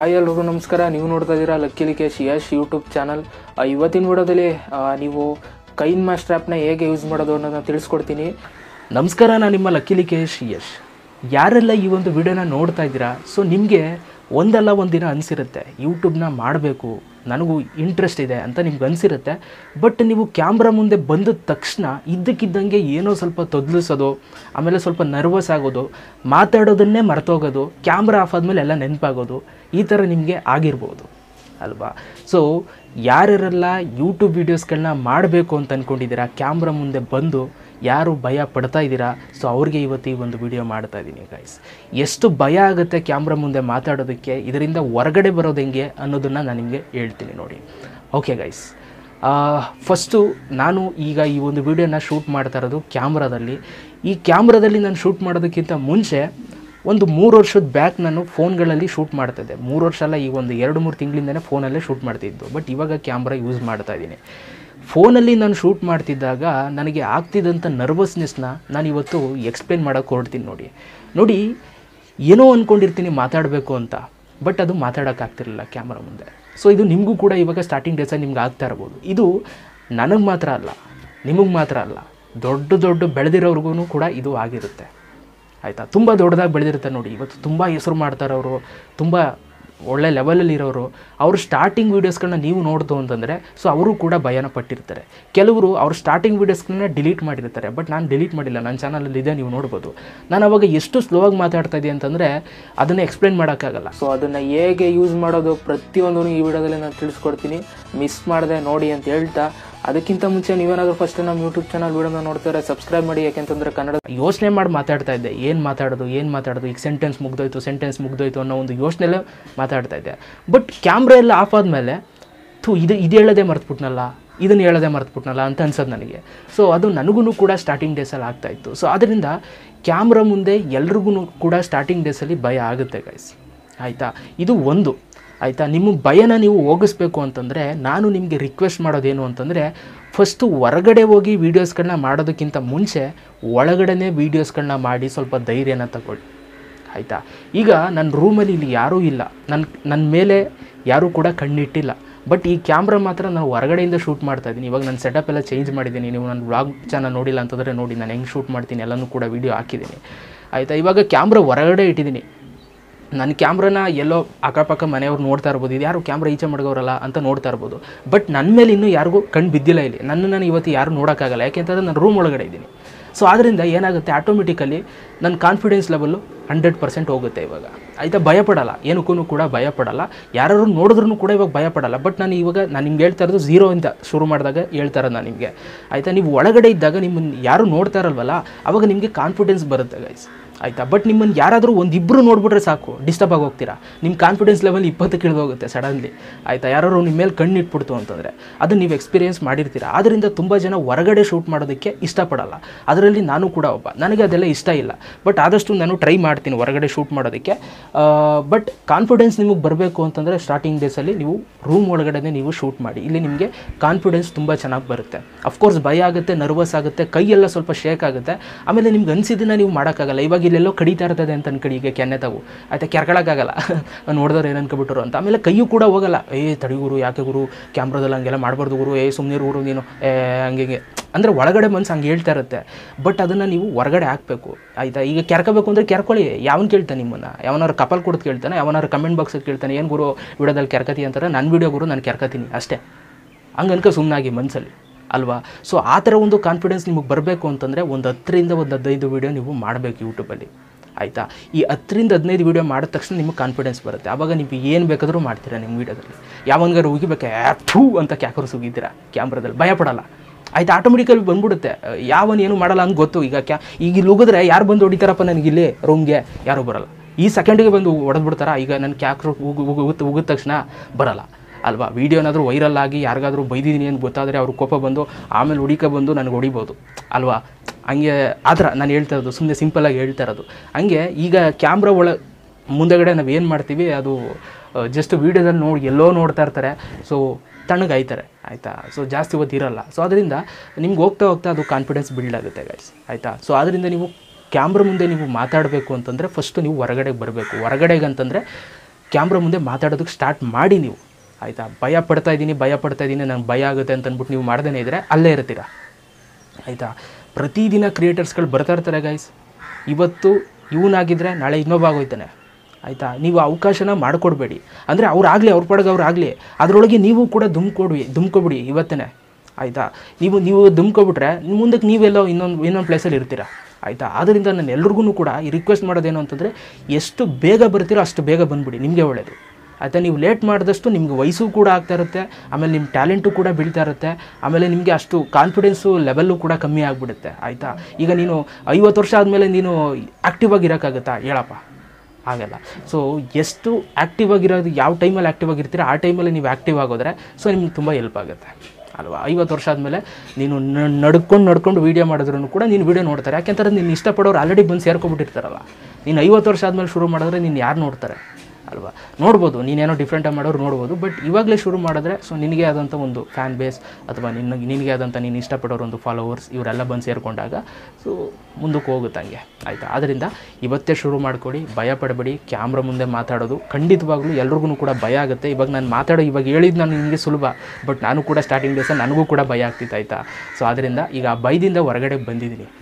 hi ಎಲ್ರಿಗೂ ನಮಸ್ಕಾರ ನೀವು ನೋಡ್ತಾ ಇದ್ದೀರಾ Lucky Likesh Yash YouTube channel ಇವತ್ತಿನ ವಿಡಿಯೋದಲ್ಲಿ ಆ, ನೀವು ಕೈನ್ ಮಾಸ್ಟರ್ ಆ್ಯಪ್ನ ಹೇಗೆ ಯೂಸ್ ಮಾಡೋದು ಅನ್ನೋದನ್ನ ತಿಳಿಸ್ಕೊಡ್ತೀನಿ ನಮಸ್ಕಾರ ನಾನು ನಿಮ್ಮ ಲಕ್ಕಿ ಲಿಕೇಶ್ ಯಶ್ ಯಾರೆಲ್ಲ ಈ ಒಂದು ವಿಡಿಯೋನ ನೋಡ್ತಾ ಇದ್ದೀರಾ ಸೊ ನಿಮಗೆ ಒಂದಲ್ಲ ಒಂದಿನ ಅನಿಸಿರುತ್ತೆ ಯೂಟ್ಯೂಬ್ನ ಮಾಡಬೇಕು ನನಗೂ ಇಂಟ್ರೆಸ್ಟ್ ಇದೆ ಅಂತ ನಿಮ್ಗೆ ಅನಿಸಿರುತ್ತೆ ಬಟ್ ನೀವು ಕ್ಯಾಮ್ರಾ ಮುಂದೆ ಬಂದ ತಕ್ಷಣ ಇದ್ದಕ್ಕಿದ್ದಂಗೆ ಏನೋ ಸ್ವಲ್ಪ ತೊದಲಿಸೋದು ಆಮೇಲೆ ಸ್ವಲ್ಪ ನರ್ವಸ್ ಆಗೋದು ಮಾತಾಡೋದನ್ನೇ ಮರ್ತೋಗೋದು ಕ್ಯಾಮ್ರಾ ಆಫ್ ಆದಮೇಲೆ ಎಲ್ಲ ನೆನಪಾಗೋದು ಈ ಥರ ನಿಮಗೆ ಆಗಿರ್ಬೋದು ಅಲ್ವಾ ಸೊ ಯಾರ್ಯಾರೆಲ್ಲ ಯೂಟ್ಯೂಬ್ ವೀಡಿಯೋಸ್ಗಳನ್ನ ಮಾಡಬೇಕು ಅಂತ ಅಂದ್ಕೊಂಡಿದ್ದೀರಾ ಕ್ಯಾಮ್ರಾ ಮುಂದೆ ಬಂದು ಯಾರು ಭಯ ಪಡ್ತಾ ಇದ್ದೀರಾ ಸೊ ಅವ್ರಿಗೆ ಇವತ್ತು ಈ ಒಂದು ವಿಡಿಯೋ ಮಾಡ್ತಾ ಇದ್ದೀನಿ ಗೈಸ್ ಎಷ್ಟು ಭಯ ಆಗುತ್ತೆ ಕ್ಯಾಮ್ರಾ ಮುಂದೆ ಮಾತಾಡೋದಕ್ಕೆ ಇದರಿಂದ ಹೊರಗಡೆ ಬರೋದು ಹೆಂಗೆ ಅನ್ನೋದನ್ನು ನಾನು ನಿಮಗೆ ಹೇಳ್ತೀನಿ ನೋಡಿ ಓಕೆ ಗೈಸ್ ಫಸ್ಟು ನಾನು ಈಗ ಈ ಒಂದು ವಿಡಿಯೋನ ಶೂಟ್ ಮಾಡ್ತಾ ಇರೋದು ಕ್ಯಾಮ್ರಾದಲ್ಲಿ ಈ ಕ್ಯಾಮ್ರಾದಲ್ಲಿ ನಾನು ಶೂಟ್ ಮಾಡೋದಕ್ಕಿಂತ ಮುಂಚೆ ಒಂದು ಮೂರು ವರ್ಷದ ಬ್ಯಾಕ್ ನಾನು ಫೋನ್ಗಳಲ್ಲಿ ಶೂಟ್ ಮಾಡ್ತಿದ್ದೆ ಮೂರು ವರ್ಷ ಅಲ್ಲ ಈಗ ಒಂದು ಎರಡು ಮೂರು ತಿಂಗಳಿಂದನೇ ಫೋನಲ್ಲೇ ಶೂಟ್ ಮಾಡ್ತಿದ್ದು ಬಟ್ ಇವಾಗ ಕ್ಯಾಮ್ರಾ ಯೂಸ್ ಮಾಡ್ತಾ ಇದ್ದೀನಿ ಫೋನಲ್ಲಿ ನಾನು ಶೂಟ್ ಮಾಡ್ತಿದ್ದಾಗ ನನಗೆ ಆಗ್ತಿದ್ದಂಥ ನರ್ವಸ್ನೆಸ್ನ ನಾನು ಇವತ್ತು ಎಕ್ಸ್ಪ್ಲೇನ್ ಮಾಡೋಕ್ಕೆ ಹೊರಡ್ತೀನಿ ನೋಡಿ ನೋಡಿ ಏನೋ ಅಂದ್ಕೊಂಡಿರ್ತೀನಿ ಮಾತಾಡಬೇಕು ಅಂತ ಬಟ್ ಅದು ಮಾತಾಡೋಕ್ಕಾಗ್ತಿರಲಿಲ್ಲ ಕ್ಯಾಮ್ರಾ ಮುಂದೆ ಸೊ ಇದು ನಿಮಗೂ ಕೂಡ ಇವಾಗ ಸ್ಟಾರ್ಟಿಂಗ್ ಡೇಸಲ್ಲಿ ನಿಮ್ಗೆ ಆಗ್ತಾ ಇರ್ಬೋದು ಇದು ನನಗೆ ಮಾತ್ರ ಅಲ್ಲ ನಿಮಗೆ ಮಾತ್ರ ಅಲ್ಲ ದೊಡ್ಡ ದೊಡ್ಡ ಬೆಳೆದಿರೋರ್ಗು ಕೂಡ ಇದು ಆಗಿರುತ್ತೆ ಆಯಿತಾ ತುಂಬ ದೊಡ್ಡದಾಗಿ ಬೆಳೆದಿರುತ್ತೆ ನೋಡಿ ಇವತ್ತು ತುಂಬ ಹೆಸರು ಮಾಡ್ತಾರವರು ತುಂಬ ಒಳ್ಳೆ ಲೆವೆಲಲ್ಲಿ ಇರೋರು ಅವರು ಸ್ಟಾರ್ಟಿಂಗ್ ವೀಡಿಯೋಸ್ಗಳನ್ನ ನೀವು ನೋಡ್ತು ಅಂತಂದರೆ ಸೊ ಅವರು ಕೂಡ ಭಯನ ಪಟ್ಟಿರ್ತಾರೆ ಕೆಲವರು ಅವ್ರ ಸ್ಟಾರ್ಟಿಂಗ್ ವೀಡಿಯೋಸ್ಗಳನ್ನ ಡಿಲೀಟ್ ಮಾಡಿರ್ತಾರೆ ಬಟ್ ನಾನು ಡಿಲೀಟ್ ಮಾಡಿಲ್ಲ ನನ್ನ ಚಾನಲಲ್ಲಿ ಇದೆ ನೀವು ನೋಡ್ಬೋದು ನಾನು ಅವಾಗ ಎಷ್ಟು ಸ್ಲೋ ಆಗಿ ಮಾತಾಡ್ತಾ ಇದ್ದೆ ಅಂತಂದರೆ ಅದನ್ನು ಎಕ್ಸ್ಪ್ಲೇನ್ ಮಾಡೋಕ್ಕಾಗಲ್ಲ ಸೊ ಅದನ್ನು ಹೇಗೆ ಯೂಸ್ ಮಾಡೋದು ಪ್ರತಿಯೊಂದೂ ಈ ವಿಡಿಯೋದಲ್ಲಿ ನಾನು ತಿಳಿಸ್ಕೊಡ್ತೀನಿ ಮಿಸ್ ಮಾಡದೆ ನೋಡಿ ಅಂತ ಹೇಳ್ತಾ ಅದಕ್ಕಿಂತ ಮುಂಚೆ ನೀವೇನಾದರೂ ಫಸ್ಟ್ ನಮ್ಮ ಯೂಟ್ಯೂಬ್ ಚಾನಲ್ ವಿಡಿಯೋನ ನೋಡ್ತಾರೆ ಸಬ್ಸ್ಕ್ರೈಬ್ ಮಾಡಿ ಯಾಕೆಂತಂದರೆ ಕನ್ನಡ ಯೋಚನೆ ಮಾಡಿ ಮಾತಾಡ್ತಾ ಇದ್ದೆ ಏನು ಮಾತಾಡೋದು ಏನು ಮಾತಾಡೋದು ಈಗ ಸೆಂಟೆನ್ಸ್ ಮುಗ್ದೋಯ್ತು ಸೆಂಟೆನ್ಸ್ ಮುಗ್ದೋಯ್ತು ಅನ್ನೋ ಒಂದು ಯೋಚನೆಲ್ಲೇ ಮಾತಾಡ್ತಾ ಇದ್ದೆ ಬಟ್ ಕ್ಯಾಮ್ರಾ ಎಲ್ಲ ಆಫ್ ಆದಮೇಲೆ ಥೂ ಇದು ಇದು ಹೇಳೋದೇ ಮರ್ತ್ಬಿಟ್ನಲ್ಲ ಇದನ್ನು ಹೇಳೋದೇ ಮರ್ತ್ಬಿಟ್ನಲ್ಲ ಅಂತ ಅನ್ಸೋದು ನನಗೆ ಸೊ ಅದು ನನಗೂ ಕೂಡ ಸ್ಟಾರ್ಟಿಂಗ್ ಡೇಸಲ್ಲಿ ಆಗ್ತಾಯಿತ್ತು ಸೊ ಅದರಿಂದ ಕ್ಯಾಮ್ರಾ ಮುಂದೆ ಎಲ್ರಿಗೂ ಕೂಡ ಸ್ಟಾರ್ಟಿಂಗ್ ಡೇಸಲ್ಲಿ ಭಯ ಆಗುತ್ತೆ ಗೈಸ್ ಆಯಿತಾ ಇದು ಒಂದು ಆಯಿತಾ ನಿಮ್ಮ ಭಯನ ನೀವು ಹೋಗಿಸ್ಬೇಕು ಅಂತಂದರೆ ನಾನು ನಿಮಗೆ ರಿಕ್ವೆಸ್ಟ್ ಮಾಡೋದೇನು ಅಂತಂದರೆ ಫಸ್ಟು ಹೊರಗಡೆ ಹೋಗಿ ವೀಡಿಯೋಸ್ಗಳನ್ನ ಮಾಡೋದಕ್ಕಿಂತ ಮುಂಚೆ ಒಳಗಡೆನೇ ವೀಡಿಯೋಸ್ಗಳನ್ನ ಮಾಡಿ ಸ್ವಲ್ಪ ಧೈರ್ಯನ ತಗೊಳ್ಳಿ ಆಯಿತಾ ಈಗ ನನ್ನ ರೂಮಲ್ಲಿ ಇಲ್ಲಿ ಯಾರೂ ಇಲ್ಲ ನನ್ನ ನನ್ನ ಮೇಲೆ ಯಾರೂ ಕೂಡ ಕಣ್ಣಿಟ್ಟಿಲ್ಲ ಬಟ್ ಈ ಕ್ಯಾಮ್ರಾ ಮಾತ್ರ ನಾನು ಹೊರಗಡೆಯಿಂದ ಶೂಟ್ ಮಾಡ್ತಾ ಇದ್ದೀನಿ ಇವಾಗ ನನ್ನ ಸೆಟಪ್ ಎಲ್ಲ ಚೇಂಜ್ ಮಾಡಿದ್ದೀನಿ ನೀವು ನನ್ನ ವ್ಲಾಗ್ ಚಾನಲ್ ನೋಡಿಲ್ಲ ಅಂತಂದರೆ ನೋಡಿ ನಾನು ಹೆಂಗೆ ಶೂಟ್ ಮಾಡ್ತೀನಿ ಎಲ್ಲನೂ ಕೂಡ ವೀಡಿಯೋ ಹಾಕಿದ್ದೀನಿ ಆಯಿತಾ ಇವಾಗ ಕ್ಯಾಮ್ರಾ ಹೊರಗಡೆ ಇಟ್ಟಿದ್ದೀನಿ ನನ್ನ ಕ್ಯಾಮ್ರಾನ ಎಲ್ಲೋ ಅಕ್ಕಪಕ್ಕ ಮನೆಯವ್ರು ನೋಡ್ತಾ ಇರ್ಬೋದು ಇದು ಯಾರು ಕ್ಯಾಮ್ರಾ ಈಚೆ ಮಡಗೋರಲ್ಲ ಅಂತ ನೋಡ್ತಾ ಇರ್ಬೋದು ಬಟ್ ನನ್ನ ಮೇಲೆ ಇನ್ನೂ ಯಾರಿಗೂ ಕಣ್ಣು ಬಿದ್ದಿಲ್ಲ ಇಲ್ಲಿ ನನ್ನನ್ನು ಇವತ್ತು ಯಾರು ನೋಡೋಕ್ಕಾಗಲ್ಲ ಯಾಕೆಂತಂದ್ರೆ ನಾನು ರೂಮ್ ಒಳಗಡೆ ಇದ್ದೀನಿ ಸೊ ಆದ್ದರಿಂದ ಏನಾಗುತ್ತೆ ಆಟೋಮೆಟಿಕಲಿ ನನ್ನ ಕಾನ್ಫಿಡೆನ್ಸ್ ಲೆವೆಲ್ಲು ಹಂಡ್ರೆಡ್ ಪರ್ಸೆಂಟ್ ಹೋಗುತ್ತೆ ಇವಾಗ ಆಯಿತಾ ಭಯಪಡಲ್ಲ ಏನಕ್ಕೂ ಕೂಡ ಭಯಪಡಲ್ಲ ಯಾರು ನೋಡಿದ್ರೂ ಕೂಡ ಇವಾಗ ಭಯಪಡಲ್ಲ ಬಟ್ ನಾನು ಇವಾಗ ನಾನು ನಿಮ್ಗೆ ಹೇಳ್ತಾ ಇರೋದು ಝೀರೋಯಿಂದ ಶುರು ಮಾಡಿದಾಗ ಹೇಳ್ತಾ ಇರೋದು ನಾನು ನಿಮಗೆ ಆಯಿತಾ ನೀವು ಒಳಗಡೆ ಇದ್ದಾಗ ನಿಮ್ಮನ್ನು ಯಾರು ನೋಡ್ತಾ ಇರಲ್ವಲ್ಲ ಅವಾಗ ನಿಮಗೆ ಕಾನ್ಫಿಡೆನ್ಸ್ ಬರುತ್ತೆ ಗೈಸ್ ಆಯಿತಾ ಬಟ್ ನಿಮ್ಮನ್ನು ಯಾರಾದರೂ ಒಂದಿಬ್ಬರು ನೋಡ್ಬಿಟ್ರೆ ಸಾಕು ಡಿಸ್ಟರ್ಬ್ ಆಗಿ ಹೋಗ್ತೀರಾ ನಿಮ್ಮ ಕಾನ್ಫಿಡೆನ್ಸ್ ಲೆವೆಲ್ ಇಪ್ಪತ್ತಕ್ಕೆ ಇಳಿದೋಗುತ್ತೆ ಸಡನ್ಲಿ ಆಯಿತಾ ಯಾರು ನಿಮ್ಮ ಮೇಲೆ ಕಣ್ಣು ಇಟ್ಬಿಡ್ತು ಅಂತಂದರೆ ಅದನ್ನು ನೀವು ಎಕ್ಸ್ಪೀರಿಯೆನ್ಸ್ ಮಾಡಿರ್ತೀರ ಆದ್ದರಿಂದ ತುಂಬ ಜನ ಹೊರಗಡೆ ಶೂಟ್ ಮಾಡೋದಕ್ಕೆ ಇಷ್ಟಪಡಲ್ಲ ಅದರಲ್ಲಿ ನಾನು ಕೂಡ ಒಬ್ಬ ನನಗೆ ಅದೆಲ್ಲ ಇಷ್ಟ ಇಲ್ಲ ಬಟ್ ಆದಷ್ಟು ನಾನು ಟ್ರೈ ಮಾಡ್ತೀನಿ ಹೊರಗಡೆ ಶೂಟ್ ಮಾಡೋದಕ್ಕೆ ಬಟ್ ಕಾನ್ಫಿಡೆನ್ಸ್ ನಿಮಗೆ ಬರಬೇಕು ಅಂತಂದರೆ ಸ್ಟಾರ್ಟಿಂಗ್ ಡೇಸಲ್ಲಿ ನೀವು ರೂಮ್ ಒಳಗಡೆ ನೀವು ಶೂಟ್ ಮಾಡಿ ಇಲ್ಲಿ ನಿಮಗೆ ಕಾನ್ಫಿಡೆನ್ಸ್ ತುಂಬ ಚೆನ್ನಾಗಿ ಬರುತ್ತೆ ಅಫ್ಕೋರ್ಸ್ ಭಯ ಆಗುತ್ತೆ ನರ್ವಸ್ ಆಗುತ್ತೆ ಕೈಯೆಲ್ಲ ಸ್ವಲ್ಪ ಶೇಕ್ ಆಗುತ್ತೆ ಆಮೇಲೆ ನಿಮ್ಗೆ ಅನಿಸಿದ್ದನ್ನ ನೀವು ಮಾಡೋಕ್ಕಾಗಲ್ಲ ಇವಾಗ ಇಲ್ಲೆಲ್ಲೋ ಕಡಿತಾ ಇರ್ತದೆ ಅಂತ ಅನ್ಕಡಿ ಈಗ ಕೆನ್ನೆ ತಾವು ಆಯ್ತಾ ಕೆರ್ಕೊಳಕ್ಕಾಗಲ್ಲ ನೋಡಿದವ್ರು ಏನು ಅನ್ಕೊಬಿಟ್ಟರು ಅಂತ ಆಮೇಲೆ ಕೈಯೂ ಕೂಡ ಹೋಗಲ್ಲ ಏ ತಡಿ ಗುರು ಯಾಕೆ ಗುರು ಕ್ಯಾಮ್ರಾದಲ್ಲಿ ಹಂಗೆಲ್ಲ ಮಾಡಬಾರ್ದು ಗುರು ಏ ಸುಮ್ಮನೆ ಗುರು ನೀನು ಏ ಹಂಗೆ ಹಿಂಗೆ ಅಂದರೆ ಒಳಗಡೆ ಮನ್ಸು ಹಂಗೆ ಹೇಳ್ತಾ ಇರುತ್ತೆ ಬಟ್ ಅದನ್ನು ನೀವು ಹೊರಗಡೆ ಹಾಕಬೇಕು ಆಯಿತಾ ಈಗ ಕೆರ್ಕೋಬೇಕು ಅಂದರೆ ಕೆರ್ಕೊಳ್ಳಿ ಯಾವನ್ ಕೇಳ್ತಾನೆ ನಿಮ್ಮನ್ನು ಯಾವನಾರು ಕಪಲ್ ಕೊಡ್ತು ಕೇಳ್ತಾನೆ ಯಾವನಾರು ಕಮೆಂಟ್ ಬಾಕ್ಸಲ್ಲಿ ಕೇಳ್ತಾನೆ ಏನು ಗುರು ವಿಡಿಯೋದಲ್ಲಿ ಕೆರ್ಕತಿ ಅಂತಾರೆ ನನ್ನ ವಿಡಿಯೋ ಗುರು ನಾನು ಕೆರ್ಕತೀನಿ ಅಷ್ಟೇ ಹಂಗೆ ಅನ್ಕೊ ಸುಮ್ಮನಾಗಿ ಮನಸ್ಸಲ್ಲಿ ಅಲ್ವಾ ಸೊ ಆ ಥರ ಒಂದು ಕಾನ್ಫಿಡೆನ್ಸ್ ನಿಮಗೆ ಬರಬೇಕು ಅಂತಂದರೆ ಒಂದು ಹತ್ತರಿಂದ ಒಂದು ಹದಿನೈದು ವೀಡಿಯೋ ನೀವು ಮಾಡಬೇಕು ಯೂಟ್ಯೂಬಲ್ಲಿ ಆಯಿತಾ ಈ ಹತ್ತರಿಂದ ಹದಿನೈದು ವೀಡಿಯೋ ಮಾಡಿದ ತಕ್ಷಣ ನಿಮಗೆ ಕಾನ್ಫಿಡೆನ್ಸ್ ಬರುತ್ತೆ ಆವಾಗ ನೀವು ಏನು ಬೇಕಾದರೂ ಮಾಡ್ತೀರಾ ನಿಮ್ಮ ವೀಡಿಯೋದಲ್ಲಿ ಯಾವನ್ಗಾರು ಉಗಿಬೇಕು ಥೂ ಅಂತ ಕ್ಯಾಕರು ಸುಗಿದ್ದೀರಾ ಕ್ಯಾಮ್ರಾದಲ್ಲಿ ಭಯಪಡಲ್ಲ ಆಯ್ತು ಆಟೋಮೆಟಿಕಲಿ ಬಂದ್ಬಿಡುತ್ತೆ ಯಾವನ್ ಏನು ಮಾಡಲ್ಲ ಹಂಗೆ ಗೊತ್ತು ಈಗ ಕ್ಯಾ ಈಗ ಇಲ್ಲಿ ಉಗಿದ್ರೆ ಯಾರು ಬಂದು ಹೊಡಿತಾರಪ್ಪ ನನಗಿಲ್ಲಿ ರೂಮ್ಗೆ ಯಾರೂ ಬರಲ್ಲ ಈ ಸೆಕೆಂಡಿಗೆ ಬಂದು ಹೊಡೆದ್ಬಿಡ್ತಾರ ಈಗ ನನ್ನ ಕ್ಯಾಕ್ರು ಉಗು ಉಗು ಉಗಿದ ತಕ್ಷಣ ಬರಲ್ಲ ಅಲ್ವಾ ವೀಡಿಯೋ ಏನಾದರೂ ವೈರಲ್ ಆಗಿ ಯಾರಿಗಾದ್ರೂ ಬೈದಿದ್ದೀನಿ ಅಂತ ಗೊತ್ತಾದರೆ ಅವ್ರ ಕೋಪ ಬಂದು ಆಮೇಲೆ ಹುಡಿಕ ಬಂದು ನನಗೆ ಹೊಡಿಬೋದು ಅಲ್ವಾ ಹಂಗೆ ಆ ಥರ ನಾನು ಹೇಳ್ತಾ ಇರೋದು ಸುಮ್ಮನೆ ಸಿಂಪಲಾಗಿ ಹೇಳ್ತಾ ಇರೋದು ಹಂಗೆ ಈಗ ಕ್ಯಾಮ್ರಾ ಒಳ ಮುಂದಗಡೆ ನಾವು ಏನು ಮಾಡ್ತೀವಿ ಅದು ಜಸ್ಟ್ ವೀಡಿಯೋದಲ್ಲಿ ನೋಡಿ ಎಲ್ಲೋ ನೋಡ್ತಾ ಇರ್ತಾರೆ ಸೊ ತಣ್ಣಗಾಯ್ತಾರೆ ಆಯಿತಾ ಸೊ ಜಾಸ್ತಿ ಹೊತ್ತು ಇರಲ್ಲ ಸೊ ಅದರಿಂದ ನಿಮ್ಗೆ ಹೋಗ್ತಾ ಹೋಗ್ತಾ ಅದು ಕಾನ್ಫಿಡೆನ್ಸ್ ಬಿಲ್ಡ್ ಆಗುತ್ತೆ ಗೈಸ್ ಆಯಿತಾ ಸೊ ಅದರಿಂದ ನೀವು ಕ್ಯಾಮ್ರಾ ಮುಂದೆ ನೀವು ಮಾತಾಡಬೇಕು ಅಂತಂದರೆ ಫಸ್ಟು ನೀವು ಹೊರಗಡೆಗೆ ಬರಬೇಕು ಹೊರಗಡೆಗೆ ಅಂತಂದರೆ ಕ್ಯಾಮ್ರಾ ಮುಂದೆ ಮಾತಾಡೋದಕ್ಕೆ ಸ್ಟಾರ್ಟ್ ಮಾಡಿ ನೀವು ಆಯಿತಾ ಭಯ ಪಡ್ತಾ ಇದ್ದೀನಿ ಭಯ ಪಡ್ತಾ ಇದ್ದೀನಿ ನಂಗೆ ಭಯ ಆಗುತ್ತೆ ಅಂತ ಅಂದ್ಬಿಟ್ಟು ನೀವು ಮಾಡ್ದೇ ಇದ್ದರೆ ಅಲ್ಲೇ ಇರ್ತೀರಾ ಆಯಿತಾ ಪ್ರತಿದಿನ ಕ್ರಿಯೇಟರ್ಸ್ಗಳು ಬರ್ತಾ ಇರ್ತಾರೆ ಗೈಸ್ ಇವತ್ತು ಇವನಾಗಿದ್ದರೆ ನಾಳೆ ಇನ್ನೊಬ್ಬ ಆಗೋಯ್ತಾನೆ ಆಯಿತಾ ನೀವು ಅವಕಾಶನ ಮಾಡಿಕೊಡ್ಬೇಡಿ ಅಂದರೆ ಅವ್ರಾಗಲಿ ಅವ್ರ ಪಡೆಗೆ ಅವ್ರು ಆಗಲಿ ಅದರೊಳಗೆ ನೀವು ಕೂಡ ದುಮ್ಕೊಡ್ವಿ ದುಮ್ಕೊಬಿಡಿ ಇವತ್ತೇ ಆಯಿತಾ ನೀವು ನೀವು ದುಮ್ಕೊಬಿಟ್ರೆ ಮುಂದಕ್ಕೆ ನೀವೆಲ್ಲೋ ಇನ್ನೊಂದು ಇನ್ನೊಂದು ಪ್ಲೇಸಲ್ಲಿ ಇರ್ತೀರಾ ಆಯಿತಾ ಆದ್ದರಿಂದ ನಾನು ಎಲ್ರಿಗೂ ಕೂಡ ಈ ರಿಕ್ವೆಸ್ಟ್ ಮಾಡೋದೇನು ಅಂತಂದರೆ ಎಷ್ಟು ಬೇಗ ಬರ್ತೀರೋ ಅಷ್ಟು ಬೇಗ ಬಂದುಬಿಡಿ ನಿಮಗೆ ಒಳ್ಳೆಯದು ಆಯಿತಾ ನೀವು ಲೇಟ್ ಮಾಡಿದಷ್ಟು ನಿಮ್ಗೆ ವಯಸ್ಸು ಕೂಡ ಆಗ್ತಾ ಇರುತ್ತೆ ಆಮೇಲೆ ನಿಮ್ಮ ಟ್ಯಾಲೆಂಟು ಕೂಡ ಬೆಳೀತಾ ಇರುತ್ತೆ ಆಮೇಲೆ ನಿಮಗೆ ಅಷ್ಟು ಕಾನ್ಫಿಡೆನ್ಸು ಲೆವೆಲ್ಲು ಕೂಡ ಕಮ್ಮಿ ಆಗಿಬಿಡುತ್ತೆ ಆಯಿತಾ ಈಗ ನೀನು ಐವತ್ತು ವರ್ಷ ಆದಮೇಲೆ ನೀನು ಆ್ಯಕ್ಟಿವ್ ಆಗಿರೋಕ್ಕಾಗುತ್ತಾ ಹೇಳಪ್ಪ ಆಗಲ್ಲ ಸೊ ಎಷ್ಟು ಆ್ಯಕ್ಟಿವ್ ಆಗಿರೋದು ಯಾವ ಟೈಮಲ್ಲಿ ಆ್ಯಕ್ಟಿವ್ ಆಗಿರ್ತೀರ ಆ ಟೈಮಲ್ಲಿ ನೀವು ಆ್ಯಕ್ಟಿವ್ ಆಗೋದ್ರೆ ಸೊ ನಿಮ್ಗೆ ತುಂಬ ಹೆಲ್ಪ್ ಆಗುತ್ತೆ ಅಲ್ವಾ ಐವತ್ತು ವರ್ಷ ಆದಮೇಲೆ ನೀನು ನ- ನಡ್ಕೊಂಡು ನಡ್ಕೊಂಡು ವೀಡಿಯೋ ಮಾಡಿದ್ರೂ ಕೂಡ ನೀನು ವೀಡಿಯೋ ನೋಡ್ತಾರೆ ಯಾಕೆಂತಾರೆ ನೀನು ಇಷ್ಟಪಡೋರು ಆಲ್ರೆಡಿ ಬಂದು ಸೇರ್ಕೊಬಿಟ್ಟಿರ್ತಾರಲ್ಲ ನೀನು ಐವತ್ತು ವರ್ಷ ಆದಮೇಲೆ ಶುರು ಮಾಡಿದ್ರೆ ನೀನು ಯಾರು ನೋಡ್ತಾರೆ ಅಲ್ವಾ ನೋಡ್ಬೋದು ನೀನೇನೋ ಡಿಫ್ರೆಂಟಾಗಿ ಮಾಡೋರು ನೋಡ್ಬೋದು ಬಟ್ ಇವಾಗಲೇ ಶುರು ಮಾಡಿದ್ರೆ ಸೊ ನಿನಗೆ ಆದಂಥ ಒಂದು ಫ್ಯಾನ್ ಬೇಸ್ ಅಥವಾ ನಿನ್ನ ನಿನಗೆ ಆದಂಥ ನೀನು ಇಷ್ಟಪಡೋರು ಒಂದು ಫಾಲೋವರ್ಸ್ ಇವರೆಲ್ಲ ಬಂದು ಸೇರಿಕೊಂಡಾಗ ಸೊ ಮುಂದಕ್ಕೆ ಹೋಗುತ್ತೆ ಹಂಗೆ ಆಯಿತಾ ಆದ್ದರಿಂದ ಇವತ್ತೇ ಶುರು ಮಾಡ್ಕೊಡಿ ಭಯ ಪಡಬೇಡಿ ಕ್ಯಾಮ್ರಾ ಮುಂದೆ ಮಾತಾಡೋದು ಖಂಡಿತವಾಗ್ಲೂ ಎಲ್ರಿಗೂ ಕೂಡ ಭಯ ಆಗುತ್ತೆ ಇವಾಗ ನಾನು ಮಾತಾಡೋ ಇವಾಗ ಹೇಳಿದ್ದು ನಾನು ನಿಮಗೆ ಸುಲಭ ಬಟ್ ನಾನು ಕೂಡ ಸ್ಟಾರ್ಟಿಂಗ್ ಡೇಸಲ್ಲಿ ನನಗೂ ಕೂಡ ಭಯ ಆಗ್ತಿತ್ತು ಆಯಿತಾ ಸೊ ಆದ್ದರಿಂದ ಈಗ ಆ ಭಯದಿಂದ ಹೊರಗಡೆ ಬಂದಿದ್ದೀನಿ